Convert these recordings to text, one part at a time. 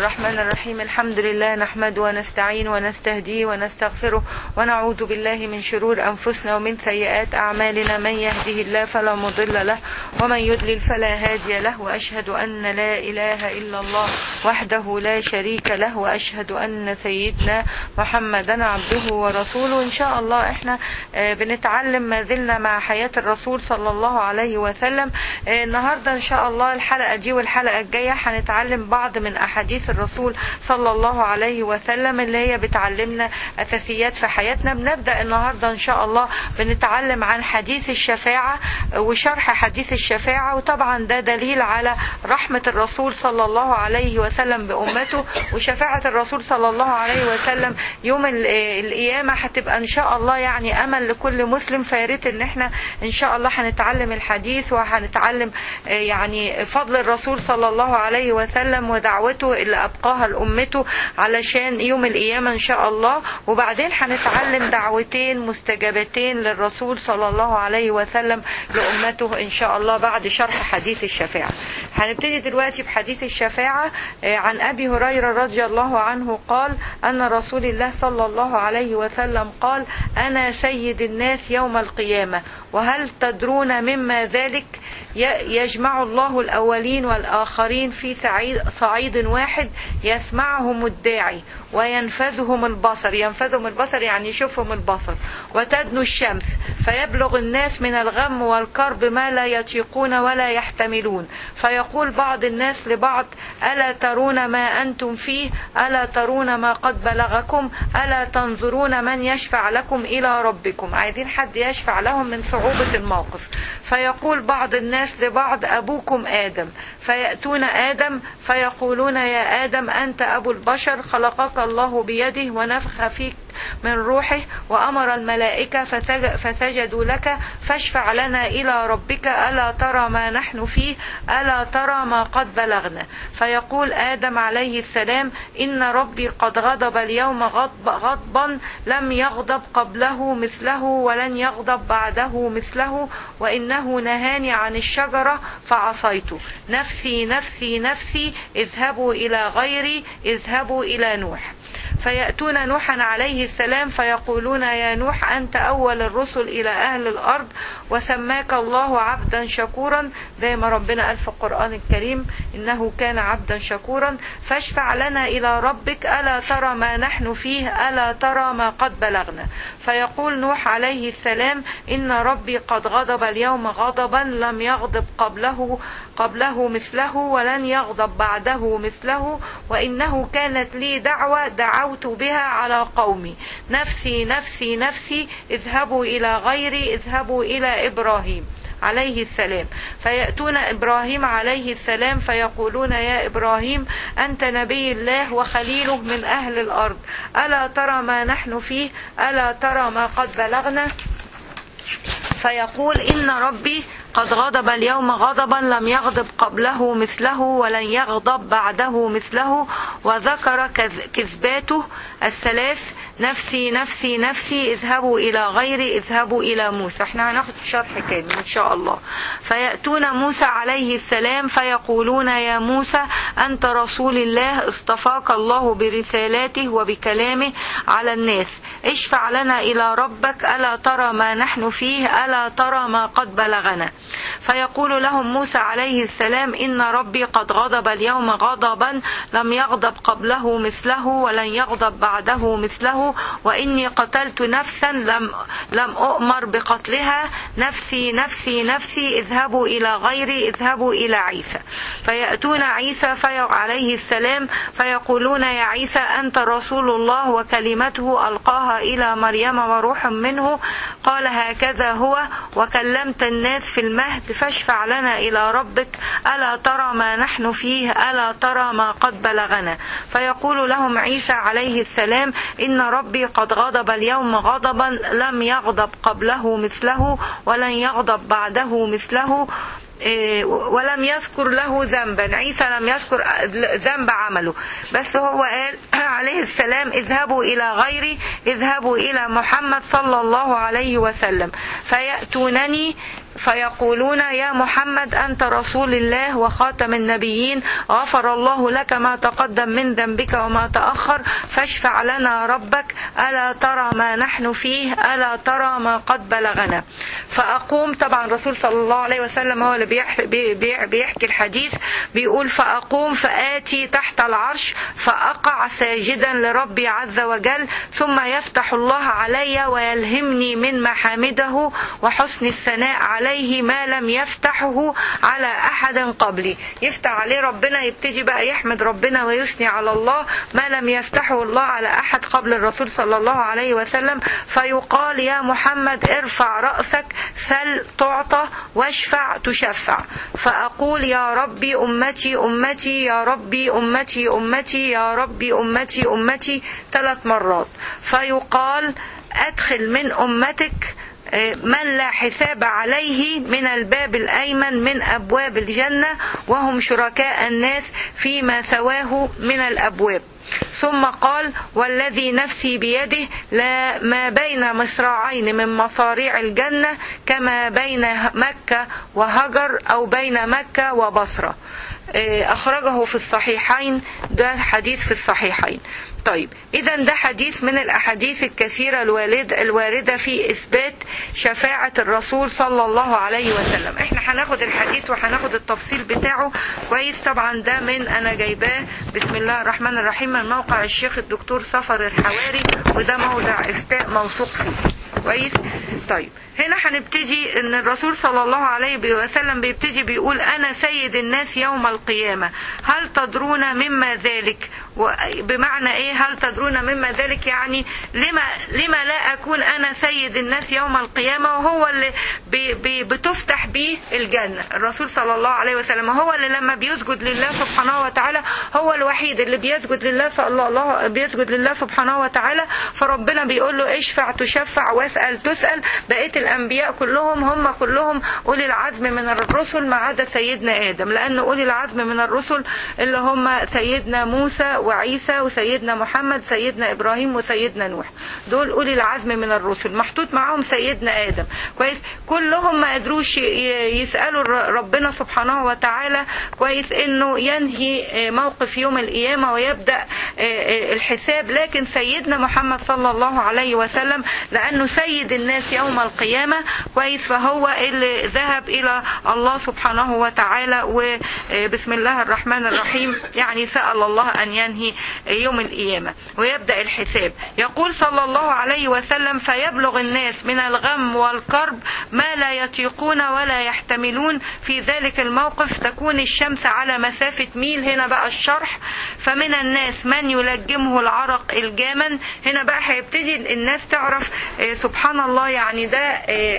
الرحمن الرحيم الحمد لله نحمد ونستعين ونستهديه ونستغفره ونعوذ بالله من شرور أنفسنا ومن سيئات أعمالنا من يهده الله فلا مضل له ومن يضلل فلا هادي له وأشهد أن لا إله إلا الله وحده لا شريك له وأشهد أن سيدنا محمدا عبده ورسوله إن شاء الله إحنا آه، بنتعلم ما زلنا مع حياة الرسول صلى الله عليه وسلم آه، النهاردة إن شاء الله الحلقة دي والحلقة الجاية هنتعلم بعض من أحاديث الرسول صلى الله عليه وسلم اللي هي بتعلمنا أساسيات في حياتنا بنبدأ النهاردة إن شاء الله بنتعلم عن حديث الشفاعة وشرح حديث الشفاعة وطبعا ده دليل على رحمة الرسول صلى الله عليه وسلم بأمته وشفاعة الرسول صلى الله عليه وسلم يوم ال- القيامة هتبقى إن شاء الله يعني أمل لكل مسلم فياريت إن إحنا إن شاء الله هنتعلم الحديث وهنتعلم آه، يعني فضل الرسول صلى الله عليه وسلم ودعوته اللي أبقاها لأمته علشان يوم القيامة إن شاء الله وبعدين هنتعلم دعوتين مستجابتين للرسول صلى الله عليه وسلم لأمته إن شاء الله بعد شرح حديث الشفاعة هنبتدي دلوقتي بحديث الشفاعة آه، عن أبي هريرة رضي الله عنه قال أن رسول الله صلى الله عليه وسلم قال أنا سيد الناس يوم القيامة وهل تدرون مما ذلك ي- يجمع الله الأولين والآخرين في سعيد صعيد واحد يسمعهم الداعي وينفذهم البصر ينفذهم البصر يعني يشوفهم البصر وتدنو الشمس فيبلغ الناس من الغم والكرب ما لا يطيقون ولا يحتملون فيقول بعض الناس لبعض ألا ترون ما أنتم فيه ألا ترون ما قد بلغكم ألا تنظرون من يشفع لكم إلى ربكم عايزين حد يشفع لهم من صعوبة الموقف فيقول بعض الناس لبعض أبوكم آدم فيأتون آدم فيقولون يا آدم أنت أبو البشر خلقك الله بيده ونفخ فيك من روحه وأمر الملائكة فسج- فسجدوا لك فاشفع لنا إلى ربك ألا ترى ما نحن فيه ألا ترى ما قد بلغنا فيقول آدم عليه السلام إن ربي قد غضب اليوم غضب غضبا لم يغضب قبله مثله ولن يغضب بعده مثله وإنه نهاني عن الشجرة فعصيت نفسي نفسي نفسي اذهبوا إلى غيري اذهبوا إلى نوح فيأتون نوحا عليه السلام فيقولون يا نوح أنت أول الرسل إلى أهل الأرض وسماك الله عبدا شكورا زي ما ربنا قال في القرآن الكريم إنه كان عبدا شكورا فاشفع لنا إلى ربك ألا ترى ما نحن فيه ألا ترى ما قد بلغنا فيقول نوح عليه السلام إن ربي قد غضب اليوم غضبا لم يغضب قبله قبله مثله ولن يغضب بعده مثله وإنه كانت لي دعوة دعوت بها على قومي نفسي نفسي نفسي اذهبوا إلى غيري اذهبوا إلى إبراهيم عليه السلام فيأتون إبراهيم عليه السلام فيقولون يا إبراهيم أنت نبي الله وخليله من أهل الأرض ألا ترى ما نحن فيه ألا ترى ما قد بلغنا فيقول إن ربي قد غضب اليوم غضبا لم يغضب قبله مثله ولن يغضب بعده مثله وذكر كذ- كذباته الثلاث نفسي نفسي نفسي اذهبوا إلى غيري اذهبوا إلى موسى احنا هناخد شرح كامل إن شاء الله فيأتون موسى عليه السلام فيقولون يا موسى أنت رسول الله اصطفاك الله برسالاته وبكلامه على الناس اشفع لنا إلى ربك ألا ترى ما نحن فيه ألا ترى ما قد بلغنا فيقول لهم موسى عليه السلام إن ربي قد غضب اليوم غضبا لم يغضب قبله مثله ولن يغضب بعده مثله وإني قتلت نفسا لم لم أؤمر بقتلها نفسي نفسي نفسي اذهبوا إلى غيري اذهبوا إلى عيسى فيأتون عيسى في عليه السلام فيقولون يا عيسى أنت رسول الله وكلمته ألقاها إلى مريم وروح منه قال هكذا هو وكلمت الناس في المهد فاشفع لنا إلى ربك ألا ترى ما نحن فيه ألا ترى ما قد بلغنا فيقول لهم عيسى عليه السلام إن ربي قد غضب اليوم غضبا لم يغضب قبله مثله ولن يغضب بعده مثله إيه، ولم يذكر له ذنبا عيسى لم يذكر ذنب عمله بس هو قال عليه السلام اذهبوا إلى غيري اذهبوا إلى محمد صلى الله عليه وسلم فيأتونني فيقولون يا محمد أنت رسول الله وخاتم النبيين غفر الله لك ما تقدم من ذنبك وما تأخر فاشفع لنا ربك ألا ترى ما نحن فيه ألا ترى ما قد بلغنا فأقوم طبعا الرسول صلى الله عليه وسلم هو اللي بيحكي, بيحكي الحديث بيقول فأقوم فآتي تحت العرش فأقع ساجدا لربي عز وجل ثم يفتح الله علي ويلهمني من محامده وحسن الثناء عليه ما لم يفتحه على أحد قبلي يفتح عليه ربنا يبتدي بقى يحمد ربنا ويثني على الله ما لم يفتحه الله على أحد قبل الرسول صلى الله عليه وسلم فيقال يا محمد ارفع رأسك سل تعطى واشفع تشفع فأقول يا ربي أمتي أمتي يا ربي أمتي أمتي يا ربي أمتي أمتي ثلاث مرات فيقال أدخل من أمتك من لا حساب عليه من الباب الأيمن من أبواب الجنة وهم شركاء الناس فيما سواه من الأبواب ثم قال والذي نفسي بيده لا ما بين مصراعين من مصاريع الجنة كما بين مكة وهجر أو بين مكة وبصرة أخرجه في الصحيحين ده حديث في الصحيحين طيب إذا ده حديث من الأحاديث الكثيرة الوارد الواردة في إثبات شفاعة الرسول صلى الله عليه وسلم إحنا هناخد الحديث وهناخد التفصيل بتاعه كويس طبعا ده من أنا جايباه بسم الله الرحمن الرحيم من موقع الشيخ الدكتور سفر الحواري وده موضع إفتاء موثوق فيه كويس طيب هنا هنبتدي ان الرسول صلى الله عليه وسلم بيبتدي بيقول انا سيد الناس يوم القيامه هل تدرون مما ذلك بمعنى ايه هل تدرون مما ذلك يعني لما لما لا اكون انا سيد الناس يوم القيامه وهو اللي بي بي بتفتح به الجنه الرسول صلى الله عليه وسلم هو اللي لما بيسجد لله سبحانه وتعالى هو الوحيد اللي بيسجد لله صلى الله بيسجد لله سبحانه وتعالى فربنا بيقول له اشفع تشفع واسال تسال بقيه الانبياء كلهم هم كلهم اولي العزم من الرسل ما عدا سيدنا ادم لان اولي العزم من الرسل اللي هم سيدنا موسى وعيسى وسيدنا محمد سيدنا ابراهيم وسيدنا نوح دول اولي العزم من الرسل محطوط معاهم سيدنا ادم كويس كلهم ما قدروش يسالوا ربنا سبحانه وتعالى كويس انه ينهي موقف يوم القيامه ويبدا الحساب لكن سيدنا محمد صلى الله عليه وسلم لانه سيد الناس يوم القيامه كويس فهو اللي ذهب الى الله سبحانه وتعالى وبسم الله الرحمن الرحيم يعني سال الله ان ينهي يوم القيامه ويبدا الحساب يقول صلى الله عليه وسلم فيبلغ الناس من الغم والكرب ما لا يطيقون ولا يحتملون في ذلك الموقف تكون الشمس على مسافه ميل هنا بقى الشرح فمن الناس من يلجمه العرق الجاما هنا بقى هيبتدي الناس تعرف سبحان الله يعني ده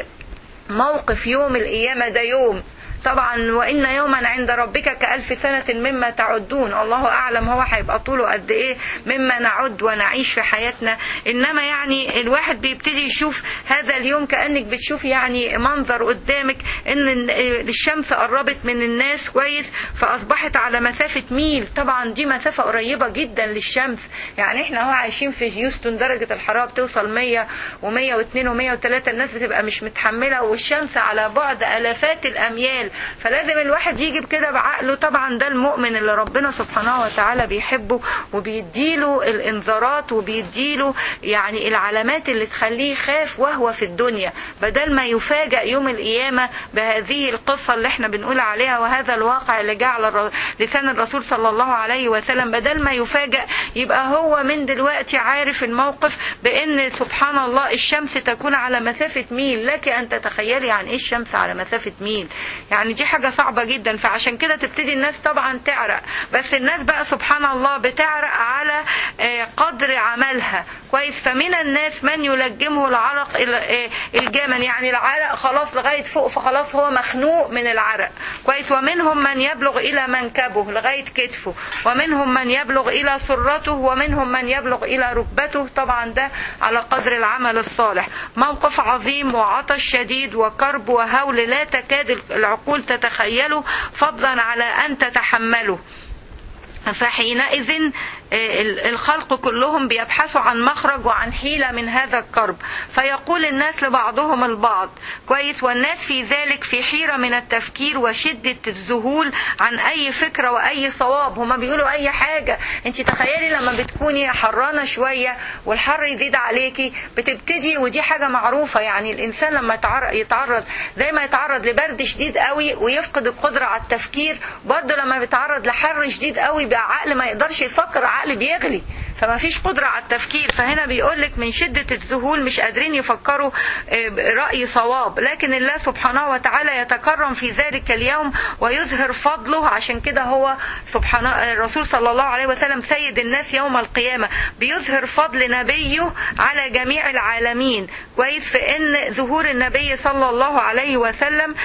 موقف يوم القيامة ده يوم طبعا وإن يوما عند ربك كألف سنة مما تعدون الله أعلم هو هيبقى طوله قد إيه مما نعد ونعيش في حياتنا إنما يعني الواحد بيبتدي يشوف هذا اليوم كأنك بتشوف يعني منظر قدامك إن الشمس قربت من الناس كويس فأصبحت على مسافة ميل طبعا دي مسافة قريبة جدا للشمس يعني إحنا هو عايشين في هيوستن درجة الحرارة بتوصل 100 و102 و103 الناس بتبقى مش متحملة والشمس على بعد آلافات الأميال فلازم الواحد يجي كده بعقله طبعا ده المؤمن اللي ربنا سبحانه وتعالى بيحبه وبيديله الانذارات وبيديله يعني العلامات اللي تخليه يخاف وهو في الدنيا بدل ما يفاجأ يوم القيامة بهذه القصة اللي احنا بنقول عليها وهذا الواقع اللي جاء على لسان الرسول صلى الله عليه وسلم بدل ما يفاجأ يبقى هو من دلوقتي عارف الموقف بان سبحان الله الشمس تكون على مسافة ميل لك ان تتخيلي عن ايه الشمس على مسافة ميل يعني دي حاجة صعبة جدا فعشان كده تبتدي الناس طبعا تعرق بس الناس بقى سبحان الله بتعرق على قدر عملها كويس فمن الناس من يلجمه العرق الجمن يعني العرق خلاص لغاية فوق فخلاص هو مخنوق من العرق كويس ومنهم من يبلغ إلى منكبه لغاية كتفه ومنهم من يبلغ إلى سرته ومنهم من يبلغ إلى ركبته طبعا ده على قدر العمل الصالح موقف عظيم وعطش شديد وكرب وهول لا تكاد العقول تتخيله فضلا على أن تتحمله فحينئذ الخلق كلهم بيبحثوا عن مخرج وعن حيلة من هذا الكرب فيقول الناس لبعضهم البعض كويس والناس في ذلك في حيرة من التفكير وشدة الذهول عن أي فكرة وأي صواب هما بيقولوا أي حاجة انت تخيلي لما بتكوني حرانة شوية والحر يزيد عليكي بتبتدي ودي حاجة معروفة يعني الإنسان لما يتعرض زي ما يتعرض لبرد شديد قوي ويفقد القدرة على التفكير برضه لما بيتعرض لحر شديد قوي بقى عقل ما يقدرش يفكر عقل بيغلي فما فيش قدرة على التفكير فهنا بيقول لك من شدة الذهول مش قادرين يفكروا رأي صواب لكن الله سبحانه وتعالى يتكرم في ذلك اليوم ويظهر فضله عشان كده هو سبحانه الرسول صلى الله عليه وسلم سيد الناس يوم القيامة بيظهر فضل نبيه على جميع العالمين كويس في ان ظهور النبي صلى الله عليه وسلم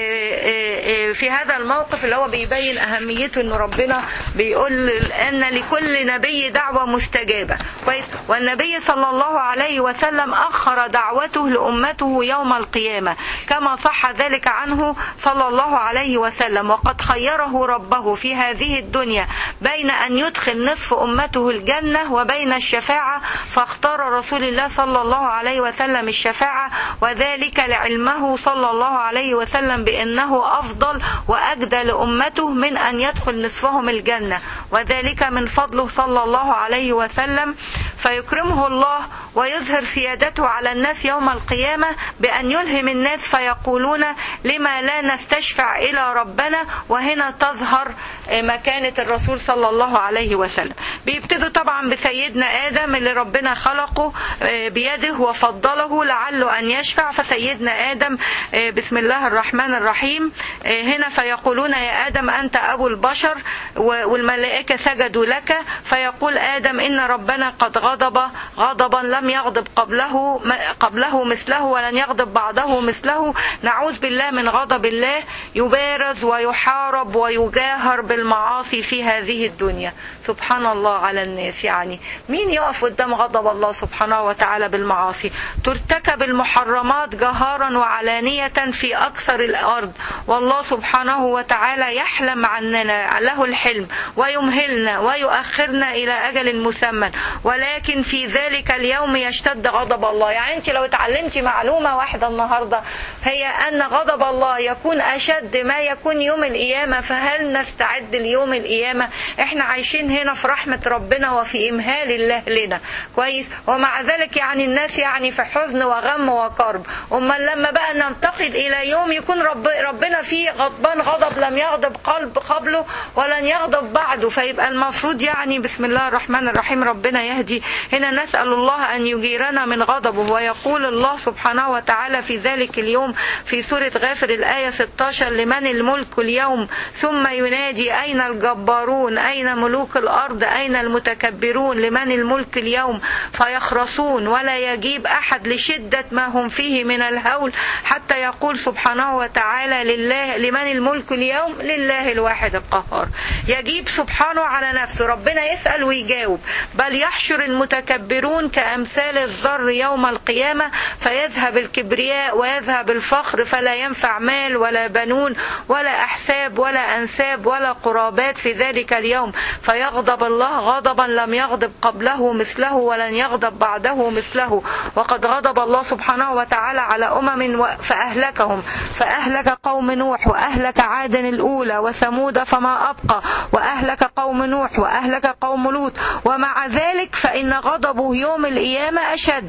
في هذا الموقف اللي هو بيبين اهميته ان ربنا بيقول ان لكل نبي دعوة مستجابة كويس والنبي صلى الله عليه وسلم أخر دعوته لأمته يوم القيامة كما صح ذلك عنه صلى الله عليه وسلم وقد خيره ربه في هذه الدنيا بين أن يدخل نصف أمته الجنة وبين الشفاعة فاختار رسول الله صلى الله عليه وسلم الشفاعة وذلك لعلمه صلى الله عليه وسلم بأنه أفضل وأجدى لأمته من أن يدخل نصفهم الجنة وذلك من فضله صلى الله عليه وسلم فيكرمه الله ويظهر سيادته على الناس يوم القيامة بأن يلهم الناس فيقولون لما لا نستشفع إلى ربنا وهنا تظهر مكانة الرسول صلى الله عليه وسلم بيبتدوا طبعا بسيدنا آدم اللي ربنا خلقه بيده وفضله لعله أن يشفع فسيدنا آدم بسم الله الرحمن الرحيم هنا فيقولون يا آدم أنت أبو البشر والملائكة سجدوا لك فيقول آدم إن ربنا قد غضب غضبا لم يغضب قبله قبله مثله ولن يغضب بعده مثله نعوذ بالله من غضب الله يبارز ويحارب ويجاهر بالمعاصي في هذه الدنيا سبحان الله على الناس يعني مين يقف قدام غضب الله سبحانه وتعالى بالمعاصي ترتكب المحرمات جهارا وعلانية في أكثر الأرض والله سبحانه وتعالى يحلم عننا له الحلم ويمهلنا ويؤخرنا إلى أجل مسمى ولكن في ذلك اليوم يشتد غضب الله يعني أنت لو اتعلمتي معلومة واحدة النهاردة هي أن غضب الله يكون أشد ما يكون يوم القيامة فهل نستعد ليوم القيامة احنا عايشين هنا في رحمة ربنا وفي إمهال الله لنا كويس ومع ذلك يعني الناس يعني في حزن وغم وكرب أما لما بقى ننتقل إلى يوم يكون رب ربنا فيه غضبان غضب لم يغضب قلب قبله ولن يغضب بعده فيبقى المفروض يعني بسم الله الرحمن الرحيم ربنا يهدي هنا نسأل الله أن يجيرنا من غضبه ويقول الله سبحانه وتعالى في ذلك اليوم في سورة غافر الآية 16 لمن الملك اليوم ثم ينادي أين الجبارون أين ملوك الأرض أين المتكبرون لمن الملك اليوم فيخرصون ولا يجيب أحد لشدة ما هم فيه من الهول حتى يقول سبحانه وتعالى لله لمن الملك اليوم لله الواحد القهار يجيب سبحانه على نفسه ربنا يسأل ويجاوب بل يحشر المتكبرون كأمثال الذر يوم القيامة فيذهب الكبرياء ويذهب الفخر فلا ينفع مال ولا بنون ولا أحساب ولا أنساب ولا قرابات في ذلك اليوم فيغضب الله غضبا لم يغضب قبله مثله ولن يغضب بعده مثله وقد غضب الله سبحانه وتعالى على أمم فأهلكهم فأهلك قوم نوح وأهلك عاد الأولى وثمود فما أبقى وأهلك قوم نوح وأهلك قوم لوط ومع ذلك فإن غضبه يوم القيامة أشد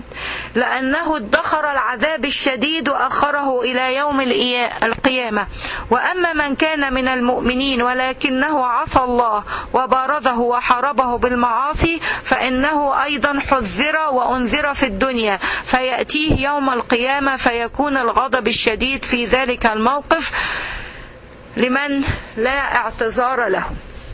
لأنه ادخر العذاب الشديد وأخره إلى يوم القيامة وأما من كان من المؤمنين ولكنه عصى الله وبارزه وحاربه بالمعاصي فإنه أيضا حذر وأنذر في الدنيا فيأتيه يوم القيامة فيكون الغضب الشديد في ذلك الموقف لمن لا اعتذار له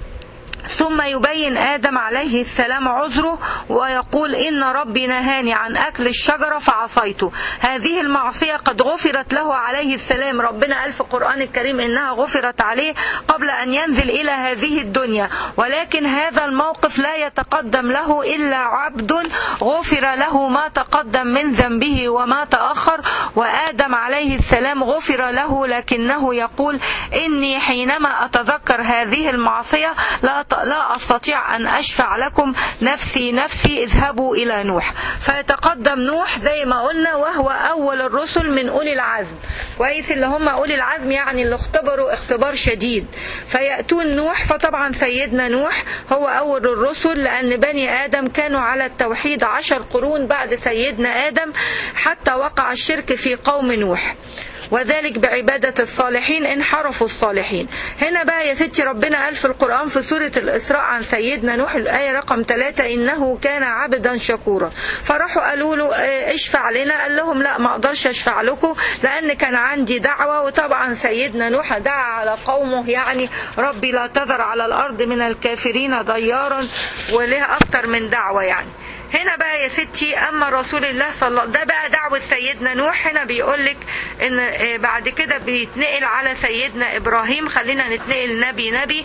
ثم يبين آدم عليه السلام عذره ويقول إن ربي نهاني عن أكل الشجرة فعصيته هذه المعصية قد غفرت له عليه السلام ربنا قال في القرآن الكريم إنها غفرت عليه قبل أن ينزل إلى هذه الدنيا ولكن هذا الموقف لا يتقدم له إلا عبد غفر له ما تقدم من ذنبه وما تأخر وآدم عليه السلام غفر له لكنه يقول إني حينما أتذكر هذه المعصية لا لا أستطيع أن أشفع لكم نفسي نفسي اذهبوا إلى نوح فيتقدم نوح زي ما قلنا وهو أول الرسل من أولي العزم كويس اللي هم أولي العزم يعني اللي اختبروا اختبار شديد فيأتون نوح فطبعا سيدنا نوح هو أول الرسل لأن بني آدم كانوا على التوحيد عشر قرون بعد سيدنا آدم حتى وقع الشرك في قوم نوح وذلك بعبادة الصالحين انحرفوا الصالحين هنا بقى يا ستي ربنا قال في القرآن في سورة الإسراء عن سيدنا نوح الآية رقم ثلاثة إنه كان عبدا شكورا فراحوا قالوا له اه اشفع لنا قال لهم لا ما أقدرش أشفع لكم لأن كان عندي دعوة وطبعا سيدنا نوح دعا على قومه يعني ربي لا تذر على الأرض من الكافرين ضيارا وله أكتر من دعوة يعني هنا بقى يا ستي اما رسول الله صلى الله ده بقى دعوه سيدنا نوح هنا بيقول لك ان بعد كده بيتنقل على سيدنا ابراهيم خلينا نتنقل نبي نبي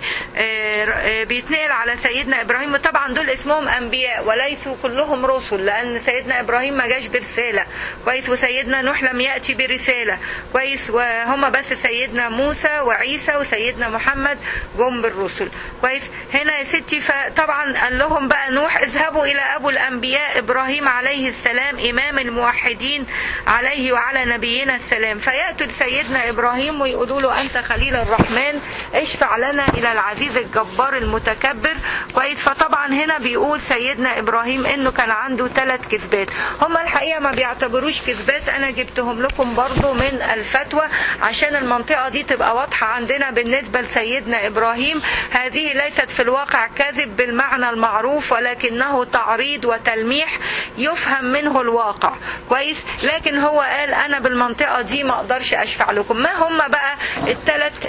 بيتنقل على سيدنا ابراهيم وطبعا دول اسمهم انبياء وليسوا كلهم رسل لان سيدنا ابراهيم ما جاش برساله كويس وسيدنا نوح لم ياتي برساله كويس وهم بس سيدنا موسى وعيسى وسيدنا محمد جم بالرسل كويس هنا يا ستي فطبعا قال لهم بقى نوح اذهبوا الى ابو الأنبياء الأنبياء إبراهيم عليه السلام إمام الموحدين عليه وعلى نبينا السلام فيأتوا لسيدنا إبراهيم ويقولوا له أنت خليل الرحمن اشفع لنا إلى العزيز الجبار المتكبر كويس فطبعا هنا بيقول سيدنا إبراهيم إنه كان عنده ثلاث كذبات هم الحقيقة ما بيعتبروش كذبات أنا جبتهم لكم برضو من الفتوى عشان المنطقة دي تبقى واضحة عندنا بالنسبة لسيدنا إبراهيم هذه ليست في الواقع كذب بالمعنى المعروف ولكنه تعريض وتلميح يفهم منه الواقع كويس لكن هو قال انا بالمنطقه دي ما اقدرش اشفع لكم ما هم بقى الثلاث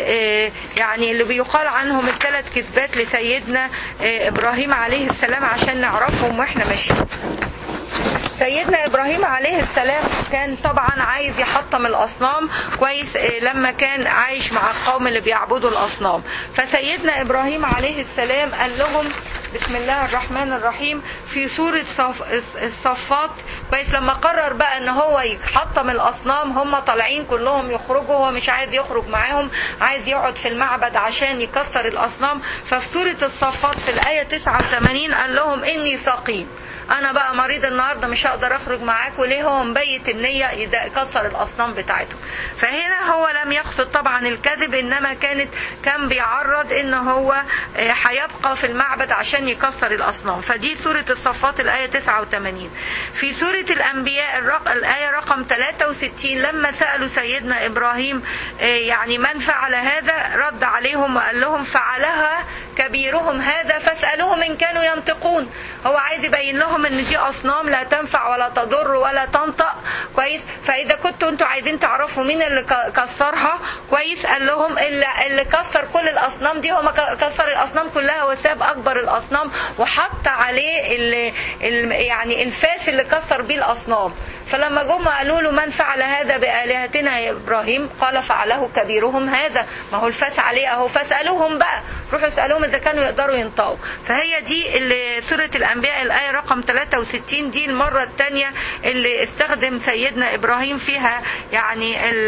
يعني اللي بيقال عنهم الثلاث كذبات لسيدنا ابراهيم عليه السلام عشان نعرفهم واحنا ماشيين سيدنا ابراهيم عليه السلام كان طبعا عايز يحطم الاصنام كويس لما كان عايش مع القوم اللي بيعبدوا الاصنام فسيدنا ابراهيم عليه السلام قال لهم بسم الله الرحمن الرحيم في سورة صف الصفات كويس لما قرر بقى ان هو يحطم الاصنام هم طالعين كلهم يخرجوا هو مش عايز يخرج معاهم عايز يقعد في المعبد عشان يكسر الاصنام ففي سورة الصفات في الآية 89 قال لهم اني سقيم انا بقى مريض النهارده مش هقدر اخرج معاكم ليه هو مبيت النيه يكسر الاصنام بتاعتهم فهنا هو لم يقصد طبعا الكذب انما كانت كان بيعرض ان هو هيبقى في المعبد عشان يكسر الاصنام فدي سوره الصفات الايه 89 في سوره الانبياء الرق... الايه رقم 63 لما سالوا سيدنا ابراهيم يعني من فعل هذا رد عليهم وقال لهم فعلها كبيرهم هذا فاسالوهم ان كانوا ينطقون هو عايز يبين لهم لهم ان دي اصنام لا تنفع ولا تضر ولا تنطق كويس فاذا كنتوا انتوا عايزين تعرفوا مين اللي كسرها كويس قال لهم اللي, اللي كسر كل الاصنام دي هو كسر الاصنام كلها وساب اكبر الاصنام وحط عليه ال ال يعني الفاس اللي كسر بيه الاصنام فلما جم قالوا له من فعل هذا بآلهتنا يا إبراهيم قال فعله كبيرهم هذا ما هو الفاس عليه أهو فاسألوهم بقى روحوا اسألوهم إذا كانوا يقدروا ينطقوا فهي دي اللي سورة الأنبياء الآية رقم 63 دي المرة الثانية اللي استخدم سيدنا إبراهيم فيها يعني ال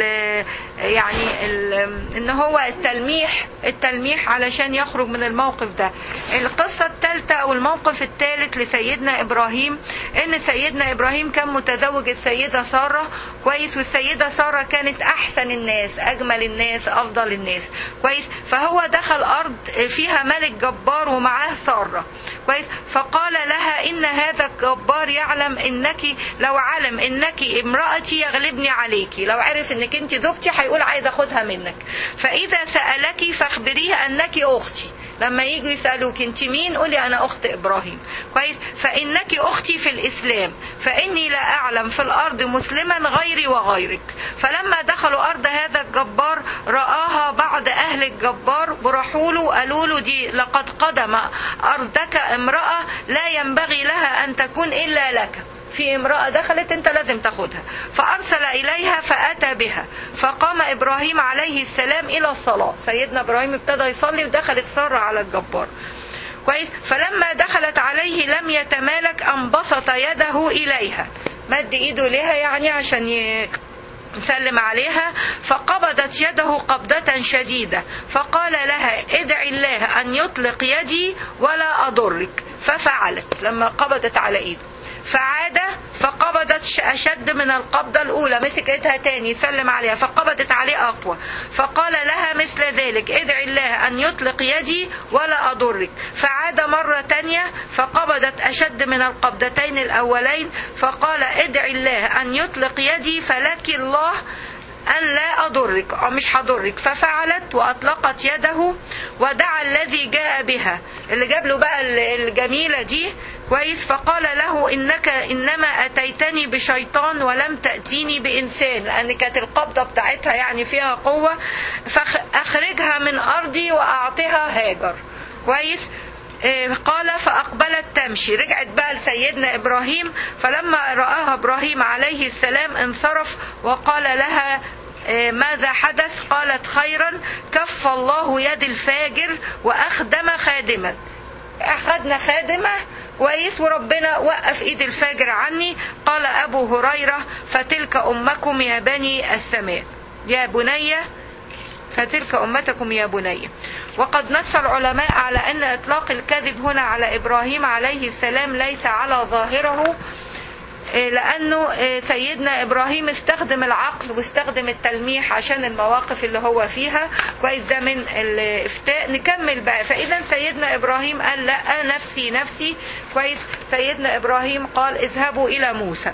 يعني ال إن هو التلميح التلميح علشان يخرج من الموقف ده القصة الثالثة أو الموقف الثالث لسيدنا إبراهيم إن سيدنا إبراهيم كان متزوج السيدة سارة كويس والسيدة سارة كانت أحسن الناس أجمل الناس أفضل الناس كويس فهو دخل أرض فيها ملك جبار ومعاه سارة كويس فقال لها إن هذا الجبار يعلم إنك لو علم إنك امرأتي يغلبني عليكي لو عرف إنك أنت زوجتي هيقول عايز أخدها منك فإذا سألك فاخبريه أنك أختي لما يجوا يسألوك انت مين قولي انا اخت ابراهيم كويس فانك اختي في الاسلام فاني لا اعلم في الارض مسلما غيري وغيرك فلما دخلوا ارض هذا الجبار رآها بعض اهل الجبار وراحوا له قالوا له دي لقد قدم ارضك امرأة لا ينبغي لها ان تكون الا لك في امرأة دخلت انت لازم تاخدها فارسل اليها فاتى بها فقام ابراهيم عليه السلام الى الصلاة سيدنا ابراهيم ابتدى يصلي ودخلت سارة على الجبار كويس فلما دخلت عليه لم يتمالك ان بسط يده اليها مد ايده لها يعني عشان ي... سلم عليها فقبضت يده قبضة شديدة فقال لها ادعي الله أن يطلق يدي ولا أضرك ففعلت لما قبضت على إيده فعاد فقبضت أشد من القبضة الأولى مسكتها تاني سلم عليها فقبضت عليه أقوى فقال لها مثل ذلك ادعي الله أن يطلق يدي ولا أضرك فعاد مرة تانية فقبضت أشد من القبضتين الأولين فقال ادعي الله أن يطلق يدي فلك الله أن لا أضرك أو مش هضرك ففعلت وأطلقت يده ودعا الذي جاء بها اللي جاب له بقى الجميلة دي كويس فقال له إنك إنما أتيتني بشيطان ولم تأتيني بإنسان لأن كانت القبضة بتاعتها يعني فيها قوة فأخرجها من أرضي وأعطها هاجر كويس قال فأقبلت تمشي رجعت بقى لسيدنا إبراهيم فلما رآها إبراهيم عليه السلام انصرف وقال لها ماذا حدث قالت خيرا كف الله يد الفاجر وأخدم خادما أخذنا خادمة كويس وربنا وقف ايد الفاجر عني قال ابو هريرة فتلك امكم يا بني السماء يا بني فتلك امتكم يا بني وقد نص العلماء على ان اطلاق الكذب هنا على ابراهيم عليه السلام ليس على ظاهره لانه سيدنا ابراهيم استخدم العقل واستخدم التلميح عشان المواقف اللي هو فيها كويس ده من الافتاء نكمل بقى فاذا سيدنا ابراهيم قال لا نفسي نفسي كويس سيدنا ابراهيم قال اذهبوا الى موسى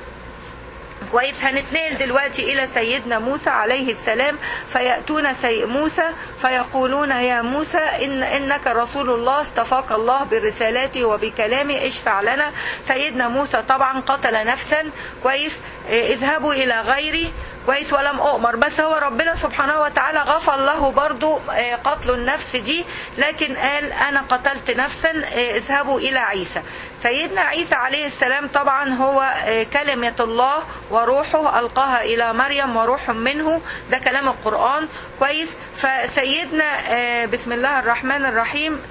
كويس هنتنقل دلوقتي الى سيدنا موسى عليه السلام فياتون سي موسى فيقولون يا موسى ان انك رسول الله اصطفاك الله برسالته وبكلامه اشفع لنا سيدنا موسى طبعا قتل نفسا كويس اذهبوا الى غيري كويس ولم أؤمر بس هو ربنا سبحانه وتعالى غفر له برضو قتل النفس دي لكن قال أنا قتلت نفسا اذهبوا إلى عيسى سيدنا عيسى عليه السلام طبعا هو كلمة الله وروحه ألقاها إلى مريم وروح منه ده كلام القرآن كويس فسيدنا بسم الله الرحمن الرحيم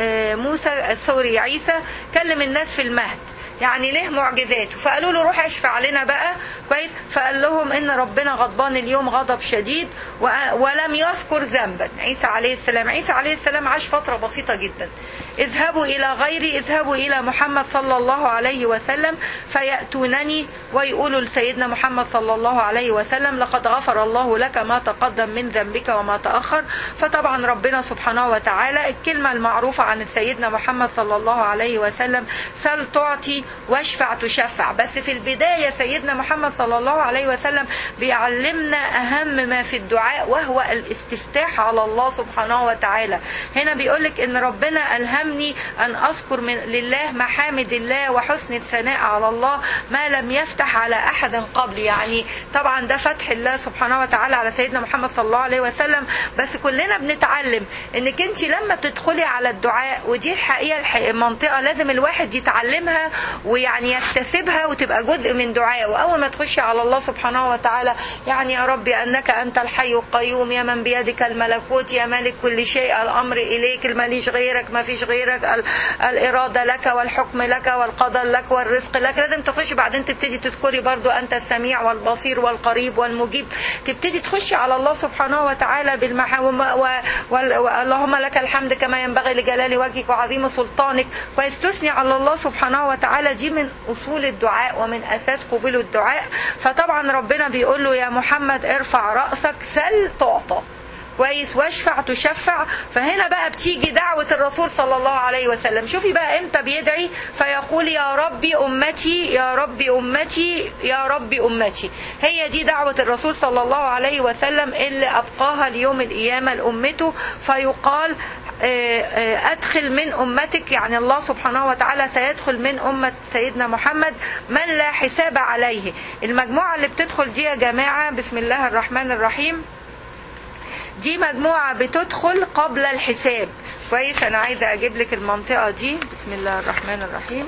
موسى سوري عيسى كلم الناس في المهد يعني ليه معجزاته فقالوا له روح اشفع لنا بقى كويس فقال لهم ان ربنا غضبان اليوم غضب شديد ولم يذكر ذنبا عيسى عليه السلام عيسى عليه السلام عاش فتره بسيطه جدا اذهبوا الى غيري اذهبوا الى محمد صلى الله عليه وسلم فياتونني ويقولوا لسيدنا محمد صلى الله عليه وسلم لقد غفر الله لك ما تقدم من ذنبك وما تاخر فطبعا ربنا سبحانه وتعالى الكلمه المعروفه عن سيدنا محمد صلى الله عليه وسلم سل تعطي واشفع تشفع بس في البدايه سيدنا محمد صلى الله عليه وسلم بيعلمنا اهم ما في الدعاء وهو الاستفتاح على الله سبحانه وتعالى هنا بيقولك ان ربنا الهمني ان اذكر من لله محامد الله وحسن الثناء على الله ما لم يفتح على احد قبل يعني طبعا ده فتح الله سبحانه وتعالى على سيدنا محمد صلى الله عليه وسلم بس كلنا بنتعلم انك انت لما تدخلي على الدعاء ودي الحقيقه المنطقه لازم الواحد يتعلمها ويعني يكتسبها وتبقى جزء من دعائه واول ما تخشي على الله سبحانه وتعالى يعني يا ربي انك انت الحي القيوم يا من بيدك الملكوت يا مالك كل شيء الامر اليك ماليش غيرك ما فيش غيرك الاراده لك والحكم لك والقدر لك والرزق لك لازم تخشي بعدين تبتدي تذكري برضو انت السميع والبصير والقريب والمجيب تبتدي تخشي على الله سبحانه وتعالى بالمح اللهم لك الحمد كما ينبغي لجلال وجهك وعظيم سلطانك كويس تثني على الله سبحانه وتعالى دي من اصول الدعاء ومن اساس قبول الدعاء فطبعا ربنا بيقول له يا محمد ارفع راسك سل تعطى كويس واشفع تشفع فهنا بقى بتيجي دعوة الرسول صلى الله عليه وسلم شوفي بقى امتى بيدعي فيقول يا ربي أمتي يا ربي أمتي يا ربي أمتي هي دي دعوة الرسول صلى الله عليه وسلم اللي أبقاها ليوم القيامة لأمته فيقال أدخل من أمتك يعني الله سبحانه وتعالى سيدخل من أمة سيدنا محمد من لا حساب عليه المجموعة اللي بتدخل دي يا جماعة بسم الله الرحمن الرحيم دي مجموعة بتدخل قبل الحساب كويس أنا عايزة أجيب لك المنطقة دي بسم الله الرحمن الرحيم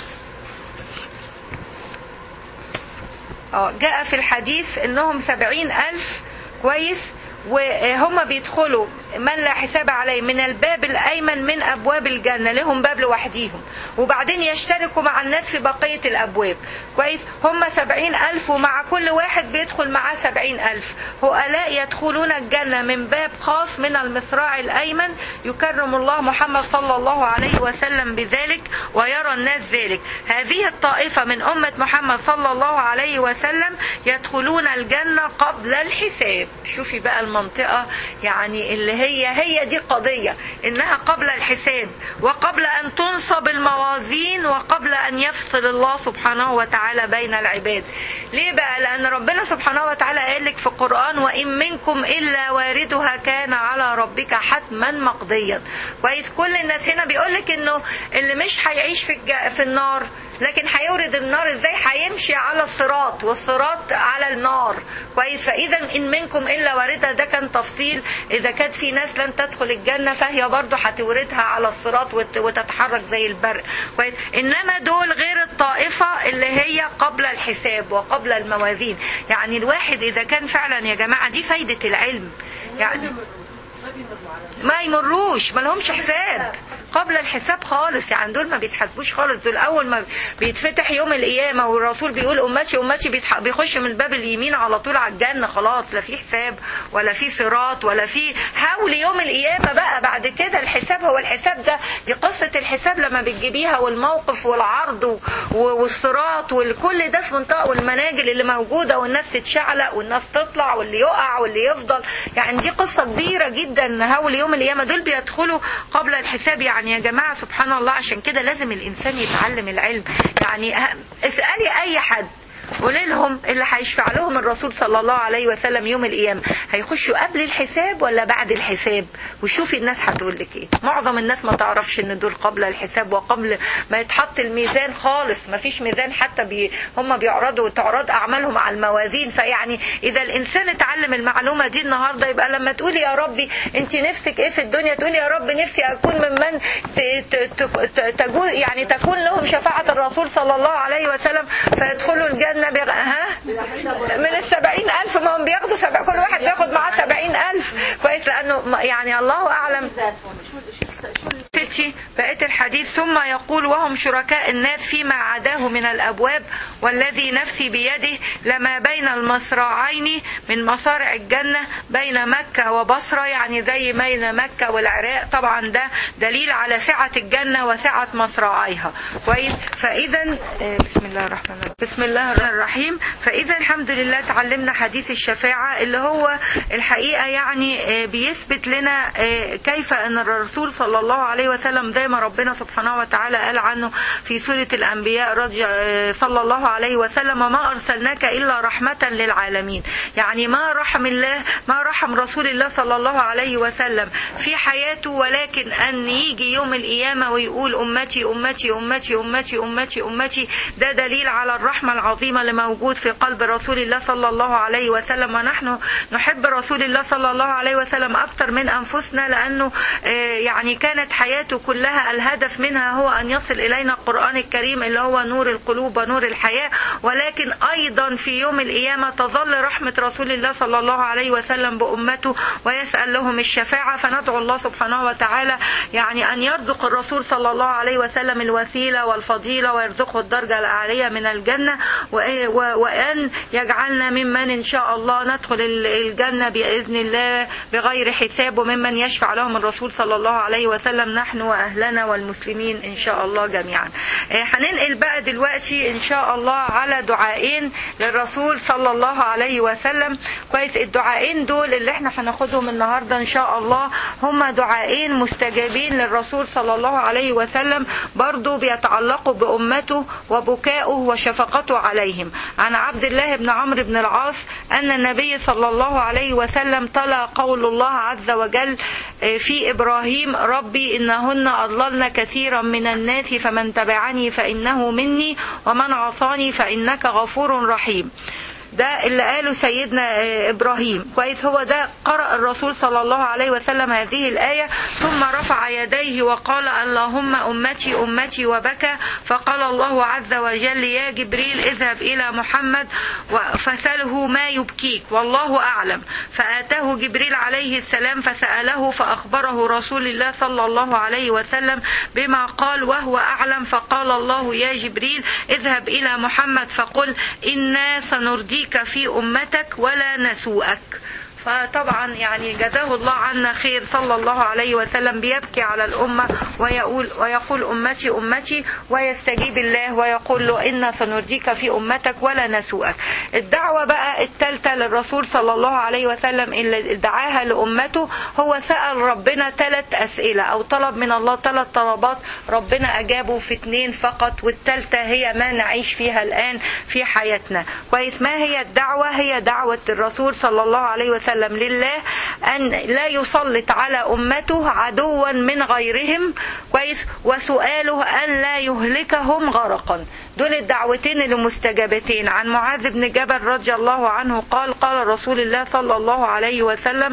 اه جاء في الحديث انهم سبعين ألف كويس وهم بيدخلوا من لا حساب عليه من الباب الأيمن من أبواب الجنة لهم باب لوحديهم وبعدين يشتركوا مع الناس في بقية الأبواب كويس هم سبعين ألف ومع كل واحد بيدخل معاه سبعين ألف هؤلاء يدخلون الجنة من باب خاص من المصراع الأيمن يكرم الله محمد صلى الله عليه وسلم بذلك ويرى الناس ذلك هذه الطائفة من أمة محمد صلى الله عليه وسلم يدخلون الجنة قبل الحساب شوفي بقى المنطقة يعني اللي هي هي دي قضية إنها قبل الحساب وقبل أن تنصب الموازين وقبل أن يفصل الله سبحانه وتعالى بين العباد ليه بقى لأن ربنا سبحانه وتعالى قال لك في القرآن وإن منكم إلا واردها كان على ربك حتما مقضيا كويس كل الناس هنا بيقول لك إنه اللي مش هيعيش في الج... في النار لكن هيورد النار ازاي هيمشي على الصراط والصراط على النار كويس فاذا ان منكم الا واردها ده كان تفصيل اذا كانت في ناس لن تدخل الجنه فهي برضه هتوردها على الصراط وت- وتتحرك زي البرق كويس انما دول غير الطائفه اللي هي قبل الحساب وقبل الموازين يعني الواحد اذا كان فعلا يا جماعه دي فايده العلم يعني ما يمروش ما لهمش حساب قبل الحساب خالص يعني دول ما بيتحاسبوش خالص دول اول ما بيتفتح يوم القيامه والرسول بيقول امتي امتي بيتح- بيخش من الباب اليمين على طول على الجنه خلاص لا في حساب ولا في صراط ولا في هول يوم القيامه بقى بعد كده الحساب هو الحساب ده دي قصه الحساب لما بتجيبيها والموقف والعرض و- و- والصراط والكل ده في منطقه والمناجل اللي موجوده والناس تتشعلق والناس تطلع واللي يقع واللي يفضل يعني دي قصه كبيره جدا هول يوم القيامه دول بيدخلوا قبل الحساب يعني يا جماعه سبحان الله عشان كده لازم الانسان يتعلم العلم يعني ه- اسالي اي حد قولي لهم اللي هيشفع لهم الرسول صلى الله عليه وسلم يوم القيامة هيخشوا قبل الحساب ولا بعد الحساب وشوفي الناس هتقول لك ايه معظم الناس ما تعرفش ان دول قبل الحساب وقبل ما يتحط الميزان خالص ما فيش ميزان حتى بي هم بيعرضوا تعرض اعمالهم على الموازين فيعني اذا الانسان اتعلم المعلومة دي النهاردة يبقى لما تقولي يا ربي انت نفسك ايه في الدنيا تقولي يا رب نفسي اكون ممن ت- ت- ت- تجو يعني تكون لهم شفاعة الرسول صلى الله عليه وسلم فيدخلوا الجنة بغ... ها من السبعين ألف ما هم بياخدوا سبع كل واحد بياخد معاه سبعين ألف كويس لأنه ما- يعني الله أعلم ذاتهم شو شو شو ستي بقية الحديث ثم يقول وهم شركاء الناس فيما عداه من الأبواب والذي نفسي بيده لما بين المصراعين من مصارع الجنة بين مكة وبصرة يعني زي بين مكة والعراق طبعا ده دليل على سعة الجنة وسعة مصراعيها كويس فإذا آه، بسم الله الرحمن الرحيم بسم الله الرحمن الرحيم فإذا الحمد لله تعلمنا حديث الشفاعة اللي هو الحقيقة يعني آه، بيثبت لنا آه، كيف أن الرسول صلى الله عليه وسلم زي ما ربنا سبحانه وتعالى قال عنه في سورة الأنبياء رضي آه، صلى الله عليه وسلم ما أرسلناك إلا رحمة للعالمين يعني ما رحم الله ما رحم رسول الله صلى الله عليه وسلم في حياته ولكن أن يجي يوم القيامة ويقول أمتي أمتي أمتي أمتي أمتي أمتي ده دليل على الرحمة العظيمة اللي موجود في قلب رسول الله صلى الله عليه وسلم ونحن نحب رسول الله صلى الله عليه وسلم أكثر من أنفسنا لأنه آه، يعني كانت حياته كلها الهدف منها هو أن يصل إلينا القرآن الكريم اللي هو نور القلوب ونور الحياة ولكن أيضا في يوم القيامة تظل رحمة رسول الله صلى الله عليه وسلم بأمته ويسأل لهم الشفاعة فندعو الله سبحانه وتعالى يعني أن يرزق الرسول صلى الله عليه وسلم الوسيلة والفضيلة ويرزقه الدرجة العالية من الجنة و- و- وأن يجعلنا ممن إن شاء الله ندخل ال- الجنة بإذن الله بغير حساب وممن يشفع لهم الرسول صلى الله عليه وسلم نحن وأهلنا والمسلمين إن شاء الله جميعا آه، هننقل بقى دلوقتي إن شاء الله على دعائين للرسول صلى الله عليه وسلم كويس الدعائين دول اللي احنا هناخدهم النهارده ان شاء الله هما دعائين مستجابين للرسول صلى الله عليه وسلم برضو بيتعلقوا بأمته وبكائه وشفقته عليهم عن عبد الله بن عمرو بن العاص أن النبي صلى الله عليه وسلم تلا قول الله عز وجل آه، في إبراهيم ربي إنهن أضللن كثيرا من الناس فمن تبعني فإنه مني ومن عصاني فإنك غفور رحيم ده اللي قاله سيدنا آه، ابراهيم كويس هو ده قرأ الرسول صلى الله عليه وسلم هذه الآية ثم رفع يديه وقال اللهم أمتي أمتي وبكى فقال الله عز وجل يا جبريل اذهب إلى محمد فسأله ما يبكيك والله أعلم فآتاه جبريل عليه السلام فسأله فأخبره رسول الله صلى الله عليه وسلم بما قال وهو أعلم فقال الله يا جبريل اذهب إلى محمد فقل إنا سنرضيك في أمتك ولا نسوءك فطبعا يعني جزاه الله عنا خير صلى الله عليه وسلم بيبكي على الأمة ويقول, ويقول أمتي أمتي ويستجيب الله ويقول له إنا سنرضيك في أمتك ولا نسوءك الدعوة بقى الثالثة للرسول صلى الله عليه وسلم اللي دعاها لأمته هو سأل ربنا ثلاث أسئلة أو طلب من الله ثلاث طلبات ربنا أجابه في اثنين فقط والثالثة هي ما نعيش فيها الآن في حياتنا كويس ما هي الدعوة هي دعوة الرسول صلى الله عليه وسلم وسلم لله أن لا يسلط على أمته عدوا من غيرهم كويس وسؤاله أن لا يهلكهم غرقا دول الدعوتين اللي مستجابتين عن معاذ بن جبل رضي الله عنه قال قال رسول الله صلى الله عليه وسلم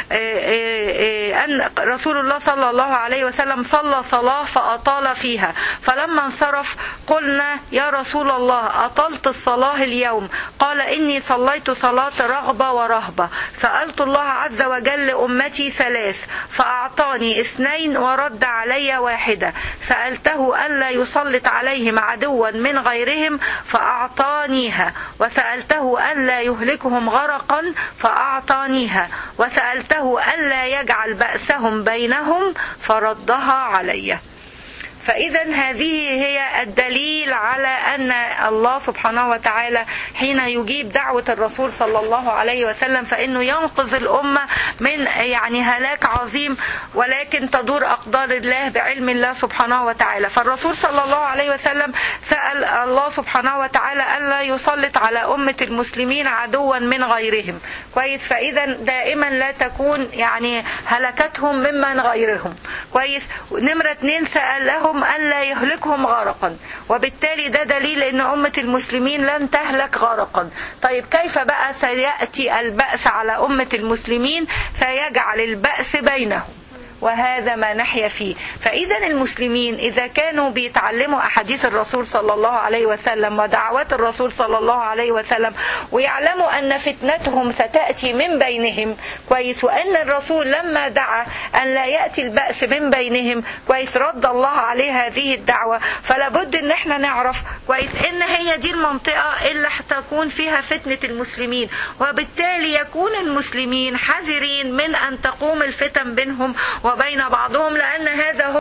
أن رسول الله صلى الله عليه وسلم صلى صلاة فأطال فيها فلما انصرف قلنا يا رسول الله أطلت الصلاة اليوم قال إني صليت صلاة رغبة ورهبة سألت الله عز وجل أمتي ثلاث فأعطاني اثنين ورد علي واحدة سألته ألا يسلط عليهم عدوا من غيرهم فأعطانيها وسألته ألا يهلكهم غرقا فأعطانيها وسألته ألا يجعل بأسهم بينهم فردها عليّ فإذا هذه هي الدليل على أن الله سبحانه وتعالى حين يجيب دعوة الرسول صلى الله عليه وسلم فإنه ينقذ الأمة من يعني هلاك عظيم ولكن تدور أقدار الله بعلم الله سبحانه وتعالى فالرسول صلى الله عليه وسلم سأل الله سبحانه وتعالى ألا يسلط على أمة المسلمين عدوا من غيرهم كويس فإذا دائما لا تكون يعني هلكتهم ممن غيرهم كويس نمرة اتنين سأل لهم لهم ألا يهلكهم غرقا وبالتالي ده دليل أن أمة المسلمين لن تهلك غرقا طيب كيف بقى سيأتي البأس على أمة المسلمين سيجعل البأس بينهم وهذا ما نحيا فيه فإذا المسلمين إذا كانوا بيتعلموا أحاديث الرسول صلى الله عليه وسلم ودعوات الرسول صلى الله عليه وسلم ويعلموا أن فتنتهم ستأتي من بينهم كويس وأن الرسول لما دعا أن لا يأتي البأس من بينهم كويس رد الله عليه هذه الدعوة فلا بد أن احنا نعرف كويس أن هي دي المنطقة اللي هتكون فيها فتنة المسلمين وبالتالي يكون المسلمين حذرين من أن تقوم الفتن بينهم وبين بعضهم لأن هذا هو